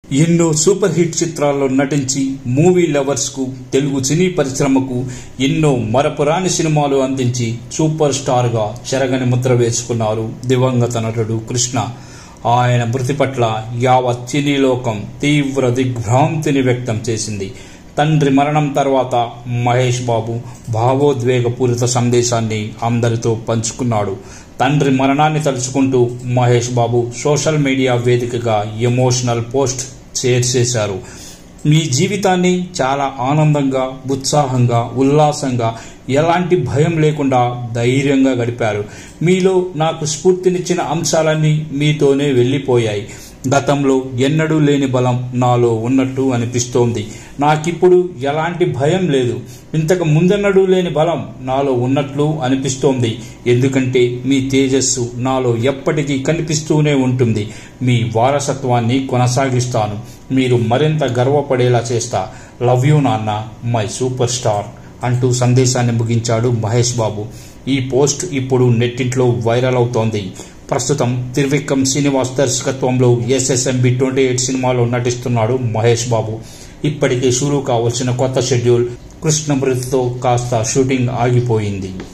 ఎన్నో super hit చిత్రాల్లో నటించి మూవీ లవర్స్ కు తెలుగు సినీ పరిశ్రమకు ఎన్నో మరపురాని సినిమాలు అందించి సూపర్ స్టార్ గా చెరగని ముద్ర వేసుకున్నారు దివంగత నటుడు కృష్ణ ఆయన మృతి పట్ల యావత్ సినీ లోకం తీవ్ర దిగ్భ్రాంతిని వ్యక్తం చేసింది తండ్రి మరణం తర్వాత మహేష్ బాబు భావోద్వేగపూరిత సందేశాన్ని అందరితో పంచుకున్నాడు తండ్రి మరణాన్ని తలుచుకుంటూ మహేష్ బాబు సోషల్ మీడియా వేదికగా ఎమోషనల్ పోస్ట్ షేర్ చేశారు మీ జీవితాన్ని చాలా ఆనందంగా ఉత్సాహంగా ఉల్లాసంగా ఎలాంటి భయం లేకుండా ధైర్యంగా గడిపారు మీలో నాకు స్ఫూర్తినిచ్చిన అంశాలన్నీ మీతోనే వెళ్ళిపోయాయి గతంలో ఎన్నడూ లేని బలం నాలో ఉన్నట్టు అనిపిస్తోంది నాకిప్పుడు ఎలాంటి భయం లేదు ఇంతకు ముందెన్నడూ లేని బలం నాలో ఉన్నట్లు అనిపిస్తోంది ఎందుకంటే మీ తేజస్సు నాలో ఎప్పటికీ కనిపిస్తూనే ఉంటుంది మీ వారసత్వాన్ని కొనసాగిస్తాను మీరు మరింత గర్వపడేలా చేస్తా లవ్ యూ నాన్న మై సూపర్ స్టార్ అంటూ సందేశాన్ని ముగించాడు మహేష్ బాబు ఈ పోస్ట్ ఇప్పుడు నెట్టింట్లో వైరల్ అవుతోంది ప్రస్తుతం త్రివిక్రమ్ శ్రీనివాస్ దర్శకత్వంలో ఎస్ఎస్ఎంబి ట్వంటీ ఎయిట్ సినిమాలో నటిస్తున్నాడు మహేష్ బాబు ఇప్పటికే షురూ కావలసిన కొత్త షెడ్యూల్ కృష్ణ మృతితో కాస్త షూటింగ్ ఆగిపోయింది